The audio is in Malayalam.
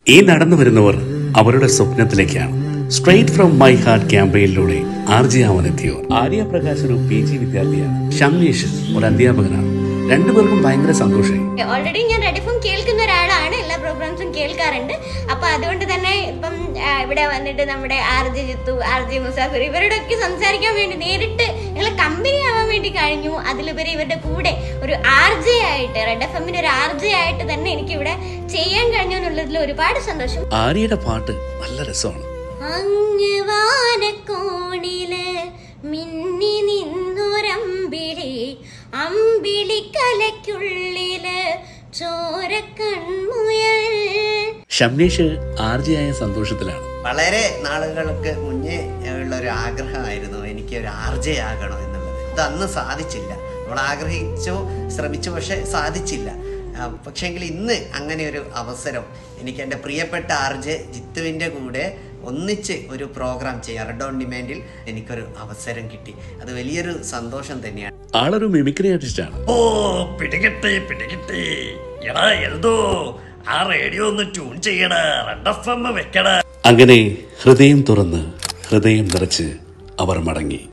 ഈ നടന്നു വരുന്നവർ അവരുടെ സ്വപ്നത്തിലേക്കാണ് സ്ട്രേറ്റ് ഫ്രം മൈ ഹാർട്ട് ക്യാമ്പയിനിലൂടെ ആർജിയാവാൻ എത്തിയവർ ആര്യ പ്രകാശ് ഒരു പി ജി വിദ്യാർത്ഥിയാണ് ഷംനേഷ് ഒരു അധ്യാപകനാണ് രണ്ടുപേർക്കും ഭയങ്കര സന്തോഷമായി ഓൾറെഡി ഞാൻ റെഡ് എഫ് കേൾക്കുന്ന ഒരാളാണ് എല്ലാ പ്രോഗ്രാംസും കേൾക്കാറുണ്ട് അപ്പൊ അതുകൊണ്ട് തന്നെ ഇപ്പം ആ, ഇവിടെ വന്നിട്ട് നമ്മുടെ R J Jithu R J Musafir ഇവരോടൊക്കെ സംസാരിക്കാൻ വേണ്ടി നേരിട്ട് ഞങ്ങൾ കമ്പനി ആവാൻ വേണ്ടി കഴിഞ്ഞു അതിലുപരി ഇവരുടെ കൂടെ ഒരു ആർ ജെ ആയിട്ട് റെഡ് എഫ് എമ്മിന്റെ ഒരു ആർ ജെ ആയിട്ട് തന്നെ എനിക്ക് ഇവിടെ ചെയ്യാൻ കഴിഞ്ഞു എന്നുള്ളതിൽ ഒരുപാട് സന്തോഷം ആര്യയുടെ പാട്ട് നല്ല രസമാണ് അങ്ങ് വാനക്കോണില് മിന്നി നിന്നൊരമ്പിളി അമ്പിളിക്കലയ്ക്കുള്ളില് ചോരക്കൺമുയൽ ഷംനേഷ് ആർജിയായ സന്തോഷത്തിലാണ് വളരെ നാളുകൾക്ക് മുന്നേ ഉള്ള ഒരു ആഗ്രഹമായിരുന്നു എനിക്ക് ഒരു ആർജെ ആകണം എന്നുള്ളത് ഇത് അന്ന് സാധിച്ചില്ല നമ്മൾ ആഗ്രഹിച്ചു ശ്രമിച്ചു പക്ഷെ സാധിച്ചില്ല ആ, പക്ഷേങ്കിൽ ഇന്ന് അങ്ങനെ ഒരു അവസരം എനിക്ക് എൻ്റെ പ്രിയപ്പെട്ട ആർജെ ജിത്തുവിൻ്റെ കൂടെ ഒന്നിച്ച് ഒരു പ്രോഗ്രാം ചെയ്യാം റെഡ് ഓൺ ഡിമാൻഡിൽ എനിക്കൊരു അവസരം കിട്ടി അത് വലിയൊരു സന്തോഷം തന്നെയാണ് ആളൊരു മിമിക്രി ആർട്ടിസ്റ്റാണ് ഓ പിടികിട്ടി പിടികിട്ടി എടാ എൽദോ ആ റേഡിയോ ഒന്ന് ട്യൂൺ ചെയ്യണ റെഡ് എഫ് എം വെക്കണ അങ്ങനെ ഹൃദയം തുറന്ന് ഹൃദയം നിറച്ച് അവർ മടങ്ങി